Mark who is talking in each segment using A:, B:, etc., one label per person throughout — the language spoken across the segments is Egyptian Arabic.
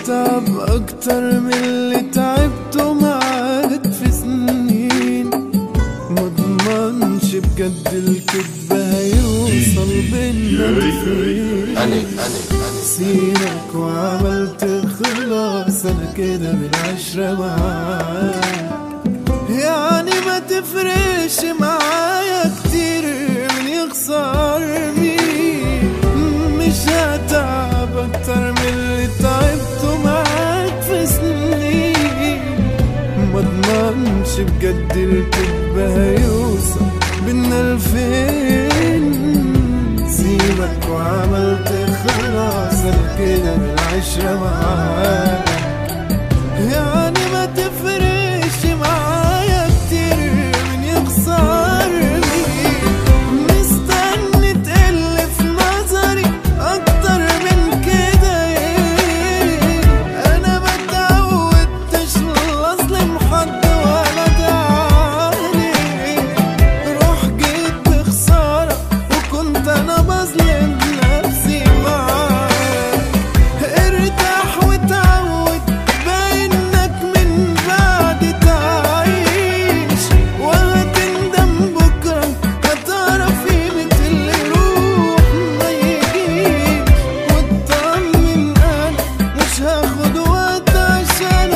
A: اتعب اكتر من اللي تعبته معاك في سنين مضمنش بجد الكدب هيوصل بينا لفين
B: أني أني أني
A: سيبك وعملت خلاص انا كده بالعشرة معاك يعني ما تفرقش معايا كتير من يخسر مين مش هتعب اكتر من اللي تعبته معاك في سنين مضمنش بجد الكدب هيوصل بينا لفين سيبك وعملت خلاص انا كده بالعشرة معاك يعني ما تفرقش معايا كتير من يخسرني مستني تقل في نظري اكتر من كده ايه انا ما اتعودتش اظلم حد ولا دعاني روح جيت بخسارة وكنت انا بظلم نفسي معاك ارتاح وتعود بانك من بعد تعيش وهتندم بكرة هتعرف قيمة اللي يروح ما يجيش واطمن انا مش هاخد وقت عشان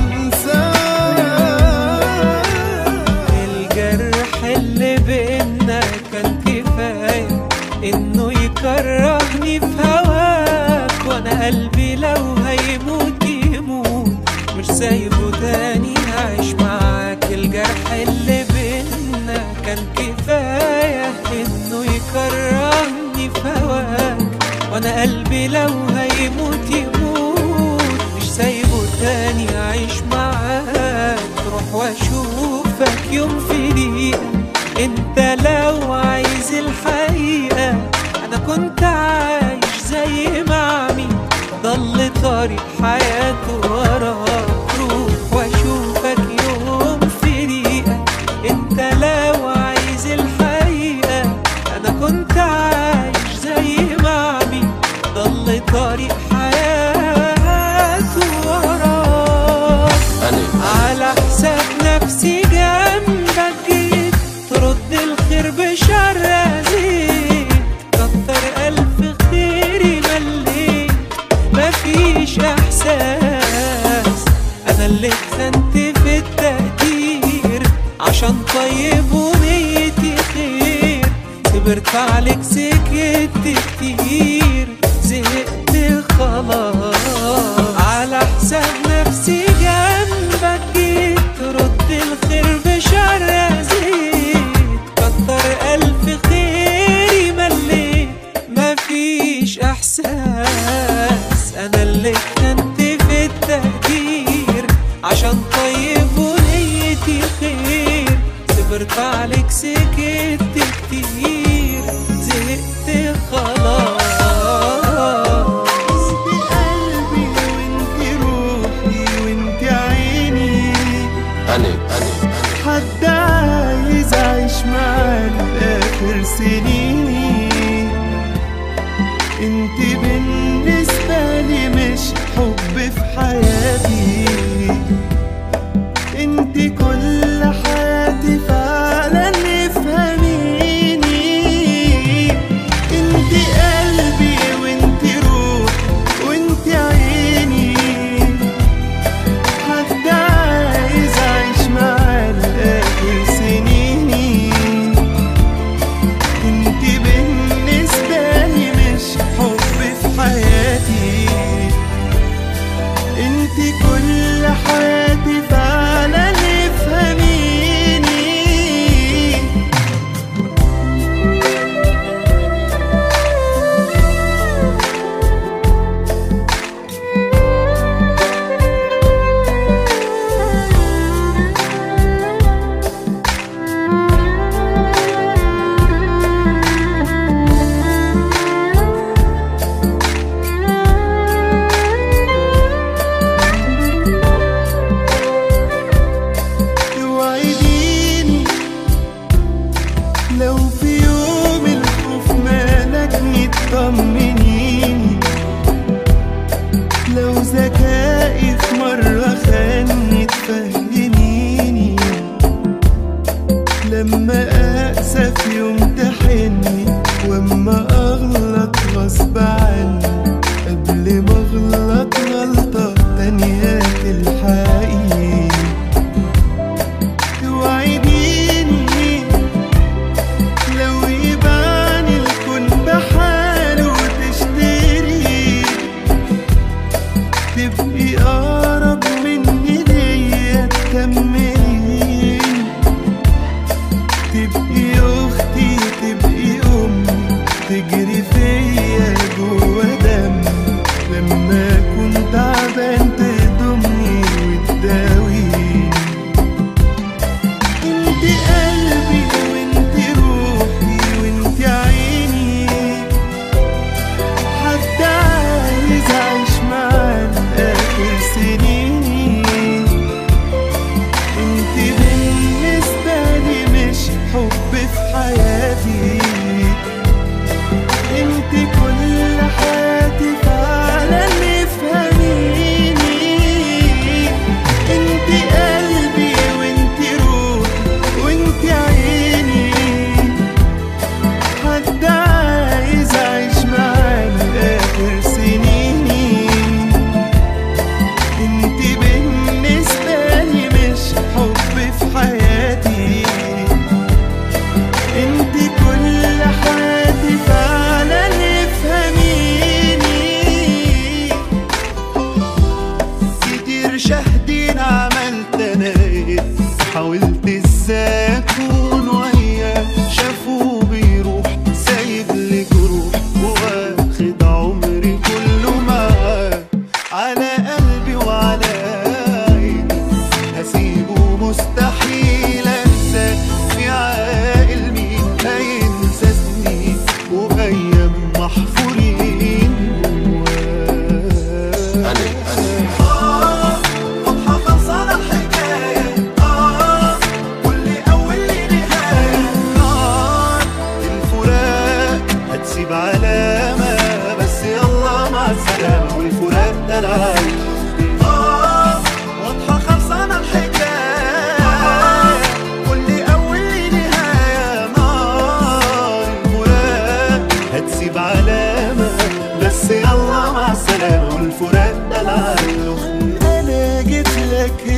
A: انساك
C: الجرح اللي بينا كان كفاية انه يكرهني في هواك وانا قلبي لو هيموت يموت مش سايبه تاني هعيش معاك الجرح اللي بينا كان كفاية انه يكرهني في هواك وانا قلبي لو هيموت يموت مش سايبه تاني اعيش معاك روح واشوفك يوم في دقيقة انت لو عايز الحقيقة انا كنت عايش زي ما عمي ضل طريق حياته وراك روح واشوفك يوم في دقيقة انت لو عايز الحقيقة انا كنت عايش زي ما عمي ضل طريق حياته وراك
B: أني
C: على حساب نفسي جنبك جيت ترد الخير بشر زيت كتر ألف خيري مليت مفيش إحساس أنا اللي اتخنت في التقدير عشان طيب ونيتي خير صبرت عليك سكت كتير زهقت خلاص على حساب نفسي جنبك جيت ترد الخير بشر زيت كتر ألف خيري مليت مفيش إحساس أنا اللي كنت في التقدير عشان طيب ونيتي خير صبرت عليك سكت كتير زهقت خلاص
A: انت قلبي وانت روحي وانت عيني
B: أني أني أني
A: حد عايز اعيش معاك لاخر سنيني انت بالنسبة لي مش حب في حياتي انت كل حياتي فعلا افهمي تفهميني لما أقسى في يوم تحني واما اغلط غصب عني قبل ما اغلط غلطة تانية تلحقيني توعديني لو يبان الكون بحاله وتشتري تبقي أقرب مني ليا تكمليني تبقي أختي تبقي أمي تجري فيا جوا دمي لما أكون تعبان تضمني وتداويني انت قلبي وانت روحي وانت عيني حتى عايز اعيش معاك اخر سنيني انت بالنسبة لي مش حب في حياتي انت كل حياتي فعلا افهميني انت قلبي وانت روحي وانت عيني حد عايز اعيش معاك اخر سنيني انت بالنسبة لي مش حب في حياتي انت كل حياتي فعلا افهميني كتير شاهدين عملت انا ايه حاولت ازاي اكون وياه شافوه بيروح سايب لي جروح واخد عمري كله معاه على قلبي وعلى عيني هسيبه مستحيل انساه في عاقل مين هينسى سنين وايام محفورين جواه
B: أنا أنا
A: واضحة خلصانة الحكاية آه واللي أول لي نهاية نار الفراق هتسيب علامة بس يلا مع السلامة والفراق ده العالم آه واضحة خلصانة الحكاية واللي أول لي نهاية نار الفراق هتسيب علامة بس يلا مع السلامة والفراق ده العالم أنا جيت لك